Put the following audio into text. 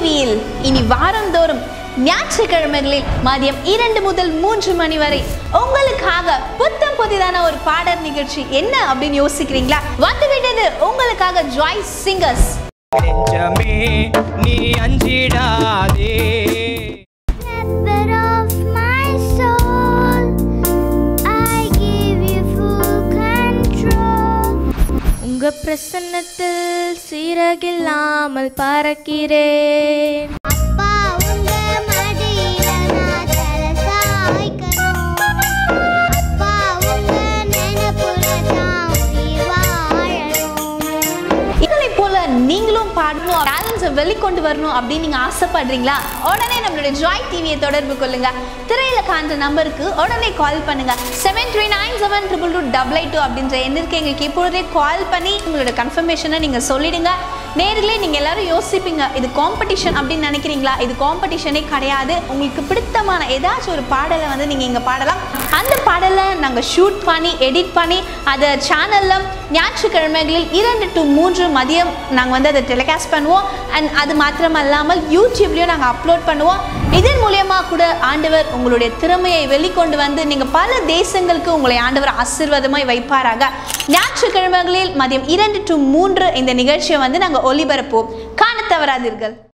டிவியில் இனி வாரந்தோறும் ஞாயிற்றுக்கிழமைகளில் மதியம் இரண்டு முதல் மூன்று மணி வரை உங்களுக்காக புத்தம் புதிதான ஒரு பாடல் நிகழ்ச்சி என்ன அப்படின்னு யோசிக்கிறீங்களா வந்துவிட்டது உங்களுக்காக ஜாய் சிங்கர்ஸ் நெஞ்சமே நீ அஞ்சிடாதே Shepherd of my soul, I give you full control. உங்க பிரசன்னத்தில் சீரகில்லாமல் பறக்கிறேன் அப்பா உங்க மடியில நான் தலை சாய்க்கணும். அப்பா உங்க நினைப்புல தான் உயிர் வாழணும். எங்களைப் போல நீங்களும் பாடணும் டேலண்ட்ஸை வெளிக்கொண்டு வரணும் அப்படின்னு நீங்க ஆசைப்படுறீங்களா உடனே நம்மளுடைய ஜாய் டிவியை தொடர்பு கொள்ளுங்க திரையில காண்ற நம்பருக்கு உடனே கால் பண்ணுங்க seven three nine seven triple two double eight two அப்படின்ற எண்ணிற்கு எங்களுக்கு இப்பொழுதே கால் பண்ணி உங்களோட கன்ஃபர்மேஷனை நீங்க சொல்லிடுங்க நேரிலே நீங்க எல்லாரும் யோசிப்பீங்க இது காம்படிஷன் அப்படின்னு நினைக்கிறீங்களா இது காம்படிஷனே கிடையாது உங்களுக்கு பிடித்தமான ஏதாச்சும் ஒரு பாடலை வந்து நீங்க இங்க பாடலாம் அந்த பாடலை நாங்க ஷூட் பண்ணி எடிட் பண்ணி அதை சேனல்ல ஞாயிற்றுக்கிழமைகளில் இரண்டு டு மூன்று மதியம் நாங்கள் வந்து அதை டெலிகாஸ்ட் பண்ணுவோம் அண்ட் அது மாத்திரம் அல்லாமல் யூடியூப்லேயும் நாங்கள் அப்லோட் பண்ணுவோம் இதன் மூலியமாக கூட ஆண்டவர் உங்களுடைய திறமையை வெளிக்கொண்டு வந்து நீங்கள் பல தேசங்களுக்கு உங்களை ஆண்டவர் ஆசீர்வாதமாய் வைப்பாராக ஞாயிற்றுக்கிழமைகளில் மதியம் இரண்டு டு மூன்று இந்த நிகழ்ச்சியை வந்து நாங்கள் ஒளிபரப்போம் காண தவறாதீர்கள்